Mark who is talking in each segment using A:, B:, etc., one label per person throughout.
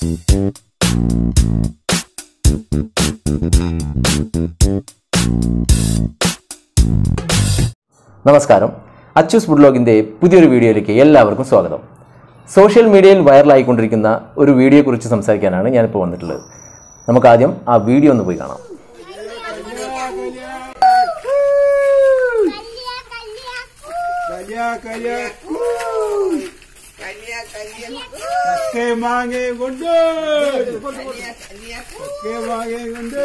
A: നമസ്കാരം അച്ചൂസ് ബുഡ്ലോഗിൻ്റെ പുതിയൊരു വീഡിയോയിലേക്ക് എല്ലാവർക്കും സ്വാഗതം സോഷ്യൽ മീഡിയയിൽ വൈറലായിക്കൊണ്ടിരിക്കുന്ന ഒരു വീഡിയോയെക്കുറിച്ച് സംസാരിക്കാനാണ് ഞാനിപ്പോൾ വന്നിട്ടുള്ളത് നമുക്ക് ആദ്യം ആ വീഡിയോ ഒന്ന് പോയി കാണാം
B: കല്യാ കല്യാ ചക്കെ മാങ്ങ കൊണ്ട് ചക്കെ മാങ്ങ കൊണ്ട്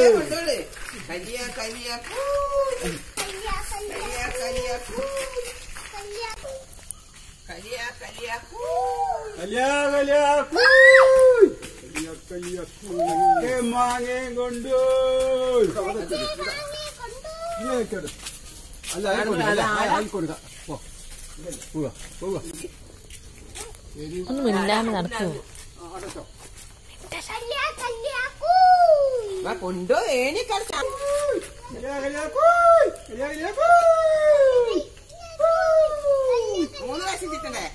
B: കല്യാ കല്യാ കല്യാ കല്യാ ചക്കെ മാങ്ങ കൊണ്ട് അല്ല ആയിക്കോട്ടെ പോ പോവാ പോവാ
C: ഒന്ന് മിണ്ടാണ്ട് നടക്കുമോ
D: കൊണ്ടോ ഏണി കളിച്ച
B: കല്യാ കല്യാ കൂയ് കല്യാ കല്യാ കൂയ്
D: മൂന്ന് പ്രാവശ്യം ചിട്ടണ്ടേ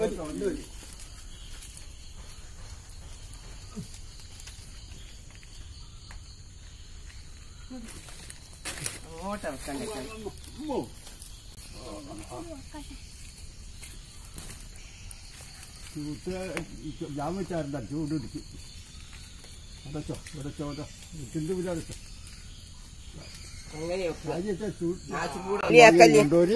D: ഓട്ട വെക്കണ്ടേ
B: ചൂട്ട് ഞാൻ വെച്ചാറുണ്ട ചൂട് ഇടിച്ചു അടച്ചോ അടച്ചോ അടച്ചോ ചുണ്ട് വില അടച്ചോ
D: അങ്ങനെയൊക്കെ
B: രാജ്യത്തെ ചൂട്
D: കളിയാക്കല്ലേ
B: കൊണ്ടോരി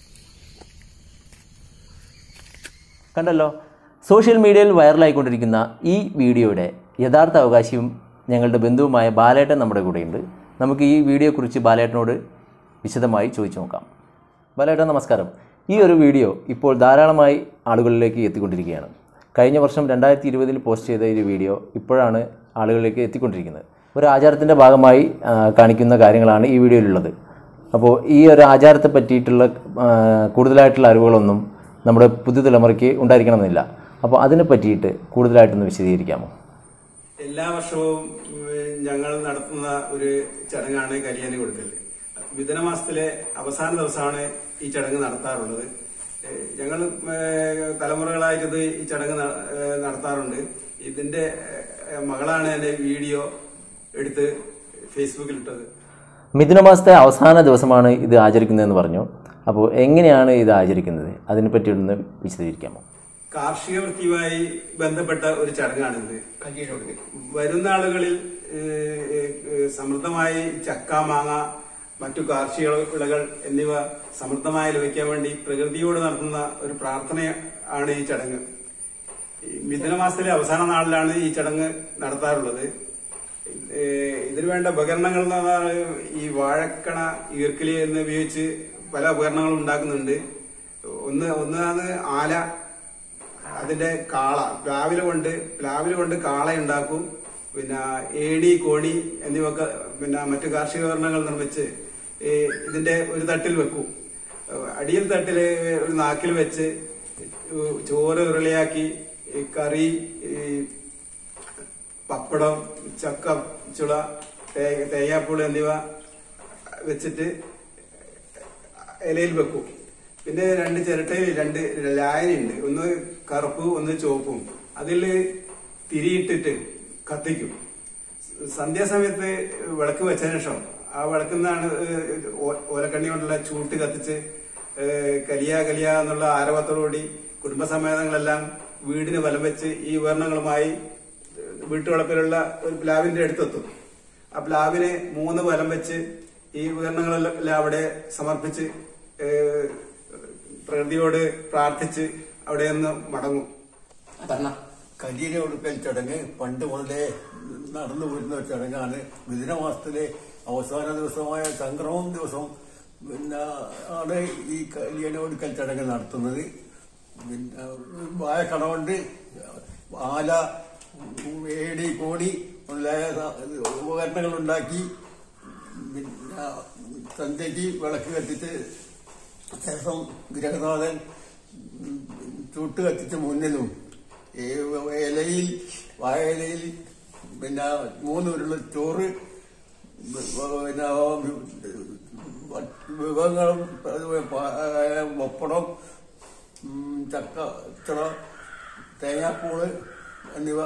A: കണ്ടല്ലോ സോഷ്യൽ മീഡിയയിൽ വൈറലായിക്കൊണ്ടിരിക്കുന്ന ഈ വീഡിയോയുടെ യഥാർത്ഥ അവകാശിയും ഞങ്ങളുടെ ബന്ധുവുമായ ബാലേട്ടൻ നമ്മുടെ കൂടെയുണ്ട് നമുക്ക് ഈ വീഡിയോയെക്കുറിച്ച് ബാലേട്ടനോട് വിശദമായി ചോദിച്ചു നോക്കാം ബാലേട്ടൻ നമസ്കാരം ഈ ഒരു വീഡിയോ ഇപ്പോൾ ധാരാളമായി ആളുകളിലേക്ക് എത്തിക്കൊണ്ടിരിക്കുകയാണ് കഴിഞ്ഞ വർഷം രണ്ടായിരത്തി ഇരുപതിൽ പോസ്റ്റ് ചെയ്ത ഈ വീഡിയോ ഇപ്പോഴാണ് ആളുകളിലേക്ക് എത്തിക്കൊണ്ടിരിക്കുന്നത് ഒരു ആചാരത്തിൻ്റെ ഭാഗമായി ആ, കാണിക്കുന്ന കാര്യങ്ങളാണ് ഈ വീഡിയോയിലുള്ളത് അപ്പോൾ ഈ ഒരു ആചാരത്തെ പറ്റിയിട്ടുള്ള ആ, കൂടുതലായിട്ടുള്ള അറിവുകളൊന്നും നമ്മുടെ പുതുതലമുറയ്ക്ക് ഉണ്ടായിരിക്കണമെന്നില്ല അപ്പോൾ അതിനെ പറ്റിയിട്ട് കൂടുതലായിട്ടൊന്ന് വിശദീകരിക്കാമോ
E: എല്ലാ വർഷവും ഉം, ഞങ്ങൾ നടത്തുന്ന ഒരു ചടങ്ങാണ് കരിയാനി കൊടുക്കൽ മിഥുന മാസത്തിലെ അവസാന ദിവസമാണ് ഈ ചടങ്ങ് നടത്താറുള്ളത് ഏഹ് ഞങ്ങൾ ഏഹ് തലമുറകളായിട്ട് ഇത് ഈ ചടങ്ങ് ന- ഏഹ് നടത്താറുണ്ട് ഇതിന്റെ ഏഹ് മകളാണ് എന്റെ വീഡിയോ എടുത്ത് ഫേസ്ബുക്കിൽ ഇട്ടത്
A: മിഥുനമാസത്തെ അവസാന ദിവസമാണ് ഇത് ആചരിക്കുന്നതെന്ന് പറഞ്ഞു അപ്പോൾ എങ്ങനെയാണ് ഇത് ആചരിക്കുന്നത് അതിനെ പറ്റിയൊന്ന് വിശദീകരിക്കാമോ
E: കാർഷിക വൃത്തിയുമായി ബന്ധപ്പെട്ട ഒരു ചടങ്ങാണിത് വരുന്ന ആളുകളിൽ ഏഹ്, ഏഹ്, സമൃദ്ധമായി ചക്ക മാങ്ങ മറ്റു കാർഷിക വിളകൾ എന്നിവ സമൃദ്ധമായി ലഭിക്കാൻ വേണ്ടി പ്രകൃതിയോട് നടത്തുന്ന ഒരു പ്രാർത്ഥന ആണ് ഈ ചടങ്ങ് ഈ മിഥുന മാസത്തിലെ അവസാന നാളിലാണ് ഈ ചടങ്ങ് നടത്താറുള്ളത് ഏഹ്, ഇതിനു വേണ്ട ഉപകരണങ്ങൾ എന്ന് പറഞ്ഞാൽ ഈ വാഴക്കണ ഈർക്കിലി എന്ന് ഉപയോഗിച്ച് പല ഉപകരണങ്ങളും ഉണ്ടാക്കുന്നുണ്ട് ഒന്ന് ഒന്നാണ് ആല അതിന്റെ കാള പ്ലാവില കൊണ്ട് പ്ലാവില കൊണ്ട് കാള ഉണ്ടാക്കും പിന്നെ ഏടി കോണി എന്നിവയൊക്കെ പിന്നെ മറ്റു കാർഷിക ഉപകരണങ്ങൾ നിർമ്മിച്ച് ഈ ഇതിന്റെ ഒരു തട്ടിൽ വെക്കും അടിയിൽ തട്ടില് ഒരു നാക്കിൽ വെച്ച് ചോറ് ഉരുളയാക്കി ഈ കറി ഈ പപ്പടം ചക്ക ചുള തേ- തേങ്ങാപ്പൂള് എന്നിവ വെച്ചിട്ട് ഇലയിൽ വെക്കും പിന്നെ രണ്ട് ചിരട്ടയിൽ രണ്ട് ലായനിയുണ്ട് ഒന്ന് കറുപ്പ് ഒന്ന് ചുവപ്പും അതിൽ തിരിയിട്ടിട്ട് കത്തിക്കും സന്ധ്യാസമയത്ത് വിളക്ക് വെച്ചതിന് ശേഷം ആ വിളക്കിൽ നിന്നാണ് ഓലക്കണ്ണി കൊണ്ടുള്ള ചൂട്ട് കത്തിച്ച് ഏഹ് കലിയ കലിയ എന്നുള്ള ആരവത്തോടുകൂടി കുടുംബസമേതങ്ങളെല്ലാം വീടിന് വലം വെച്ച് ഈ ഉപകരണങ്ങളുമായി വീട്ടുവളപ്പിലുള്ള ഒരു പ്ലാവിന്റെ അടുത്തെത്തും ആ പ്ലാവിനെ മൂന്ന് വലം വെച്ച് ഈ ഉപകരണങ്ങളെല്ലാം അവിടെ സമർപ്പിച്ച് ഏഹ്, പ്രകൃതിയോട് പ്രാർത്ഥിച്ച് അവിടെ നിന്ന് മടങ്ങും
B: കല്യാണ കൊടുക്കൽ ചടങ്ങ് പണ്ട് മുതലേ നടന്നു വരുന്ന ഒരു ചടങ്ങാണ് മിഥുനമാസത്തിലെ അവസാന ദിവസമായ സംക്രമം ദിവസം പിന്നെ ആണ് ഈ കല്യാണ കൊടുക്കൽ ചടങ്ങ് നടത്തുന്നത് പിന്നെ വാഴക്കട കൊണ്ട് ആല ഏടി കോടി മുതലായ ഉപകരണങ്ങൾ ഉണ്ടാക്കി പിന്നെ സന്ധ്യയ്ക്ക് വിളക്ക് കത്തിച്ച് ശേഷം ഗ്രഹനാഥൻ ചൂട്ട് കത്തിച്ച് മുന്നിലും ഈ ഇലയിൽ വാഴയിലയിൽ പിന്നെ മൂന്ന് ഉരുള ചോറ് പിന്നെ വിഭവങ്ങളും അതുപോലെ പ- പപ്പടം ഉം, ചക്ക ചുള തേങ്ങാപ്പൂള് എന്നിവ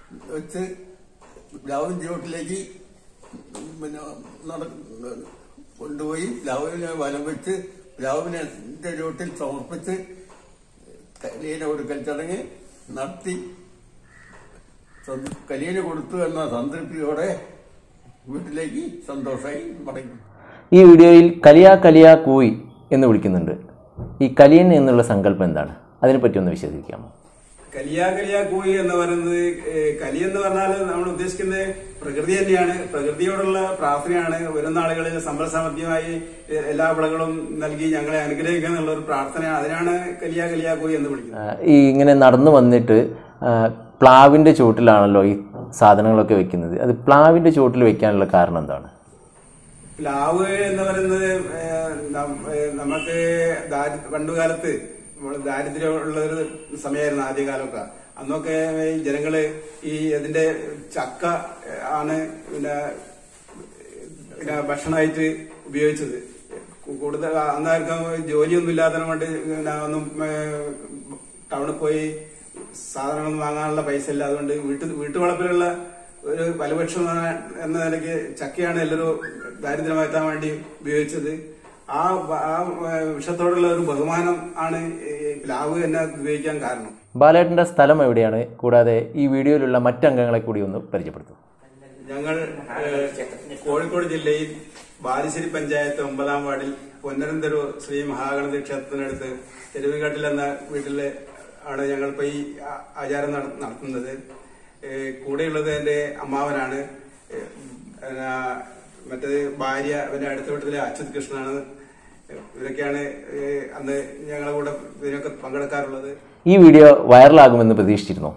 B: വെച്ച് പ്ലാവിൻ ചുവട്ടിലേക്ക് പിന്നെ നട കൊണ്ടുപോയി പ്ലാവിനെ വലം വെച്ച് പ്ലാവിനെ ചുവട്ടിൽ സമർപ്പിച്ച് കലീന കൊടുക്കൽ ചടങ്ങ് നടത്തി സന്ത- കലീന കൊടുത്തു എന്ന സംതൃപ്തിയോടെ വീട്ടിലേക്ക് സന്തോഷമായി മടങ്ങി
A: ഈ വീഡിയോയിൽ കലിയ കലിയ കൂയി എന്ന് വിളിക്കുന്നുണ്ട് ഈ കലിയൻ എന്നുള്ള സങ്കല്പം എന്താണ് അതിനെപ്പറ്റി ഒന്ന് വിശദീകരിക്കാമോ
E: കലിയാ കലിയാ കൂയി എന്ന് പറയുന്നത് ഏഹ്, കലി എന്ന് പറഞ്ഞാൽ നമ്മൾ ഉദ്ദേശിക്കുന്നത് പ്രകൃതി തന്നെയാണ് പ്രകൃതിയോടുള്ള പ്രാർത്ഥനയാണ് വരുന്ന ആളുകളിൽ സമ്പൽ സമൃദ്ധിയുമായി ഏഹ്, എല്ലാ വിളകളും നൽകി ഞങ്ങളെ അനുഗ്രഹിക്കുക എന്നുള്ള ഒരു പ്രാർത്ഥനയാണ് അതിനാണ് കലിയാ കലിയാ കൂയി എന്ന് വിളിക്കുന്നത്
A: ആ, ഈ ഇങ്ങനെ നടന്നു വന്നിട്ട് ആ, പ്ലാവിൻ്റെ ചുവട്ടിലാണല്ലോ ഈ സാധനങ്ങളൊക്കെ വെക്കുന്നത് അത് പ്ലാവിൻ്റെ ചുവട്ടിൽ വെക്കാനുള്ള കാരണം എന്താണ്
E: പ്ലാവ് എന്ന് പറയുന്നത് ഏഹ്, നം- ഏഹ്, നമുക്ക് ദാരി- പണ്ടുകാലത്ത് നമ്മള് ദാരിദ്ര്യമുള്ള ഒരു സമയമായിരുന്നു ആദ്യകാലമൊക്കെ അന്നൊക്കെ ഈ ജനങ്ങള് ഈ അതിന്റെ ചക്ക ഏഹ്, ആണ് പിന്നെ പിന്നെ ഭക്ഷണമായിട്ട് ഉപയോഗിച്ചത് കു- കൂടുതൽ അന്നാർക്കും ജോലിയൊന്നും ഇല്ലാത്തതിനെ കൊണ്ട് പിന്നെ ഒന്നും ഏഹ്, ടൗണിൽ പോയി സാധനങ്ങളൊന്നും വാങ്ങാനുള്ള പൈസ ഇല്ല അതുകൊണ്ട് വീട്ടു വീട്ടുവളപ്പിലുള്ള ഒരു ബലപക്ഷം എന്ന നിലയ്ക്ക് ചക്കയാണ് എല്ലാവരും ദാരിദ്ര്യം മാറ്റാൻ വേണ്ടി ഉപയോഗിച്ചത് ആ വ- ആ ഏഹ്, വിഷത്തോടുള്ള ഒരു ബഹുമാനം ആണ് ഈ പ്ലാവ് തന്നെ ഉപയോഗിക്കാൻ കാരണം
A: ബാലേട്ടൻ്റെ സ്ഥലം എവിടെയാണ് കൂടാതെ ഈ വീഡിയോയിലുള്ള മറ്റംഗങ്ങളെ കൂടി ഒന്ന് പരിചയപ്പെടുത്തും
E: ഞങ്ങൾ ഏഹ്, കോഴിക്കോട് ജില്ലയിൽ ബാലുശ്ശേരി പഞ്ചായത്ത് ഒമ്പതാം വാർഡിൽ പൊന്നരന്തരു ശ്രീ മഹാഗണപതി ക്ഷേത്രത്തിനടുത്ത് തെരുവുകാട്ടിൽ എന്ന വീട്ടിലെ ആണ് ഞങ്ങൾ ഇപ്പൊ ഈ ആ- ആചാരം നട- നടത്തുന്നത് ഏഹ്, കൂടെയുള്ളത് എന്റെ അമ്മാവനാണ് ഏഹ്, പിന്നെ മറ്റേത് ഭാര്യ അവന്റെ അടുത്ത വീട്ടിലെ അച്യുത് കൃഷ്ണനാണ് ഇവരൊക്കെയാണ് ഏഹ്, അന്ന് ഞങ്ങളുടെ കൂടെ ഇതിനൊക്കെ പങ്കെടുക്കാറുള്ളത്
A: ഈ വീഡിയോ വൈറലാകുമെന്ന് പ്രതീക്ഷിച്ചിരുന്നോ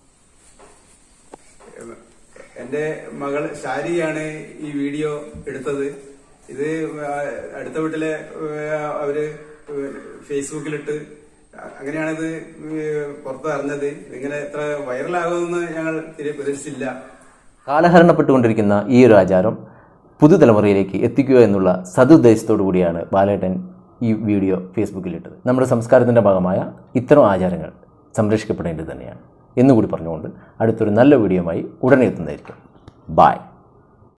E: എന്റെ മകൾ ശാരിയാണ് ഈ വീഡിയോ എടുത്തത് ഇത് ആ, അടുത്ത വീട്ടിലെ ആ, അവര് ഫേസ്ബുക്കിലിട്ട് അങ്ങനെയാണിത് പുറത്ത് അറിഞ്ഞത് ഇങ്ങനെ എത്ര വൈറലാകുമെന്ന് ഞങ്ങൾ തീരെ പ്രതീക്ഷിച്ചില്ല
A: കാലഹരണപ്പെട്ടുകൊണ്ടിരിക്കുന്ന ഈ ഒരു ആചാരം പുതുതലമുറയിലേക്ക് എത്തിക്കുക എന്നുള്ള സതുദ്ദേശത്തോടു കൂടിയാണ് ബാലേട്ടൻ ഈ വീഡിയോ ഫേസ്ബുക്കിലിട്ടത് നമ്മുടെ സംസ്കാരത്തിൻ്റെ ഭാഗമായ ഇത്തരം ആചാരങ്ങൾ സംരക്ഷിക്കപ്പെടേണ്ടത് തന്നെയാണ് എന്നുകൂടി പറഞ്ഞുകൊണ്ട് അടുത്തൊരു നല്ല വീഡിയോയുമായി ഉടനെ എത്തുന്നതായിരിക്കും ബായ്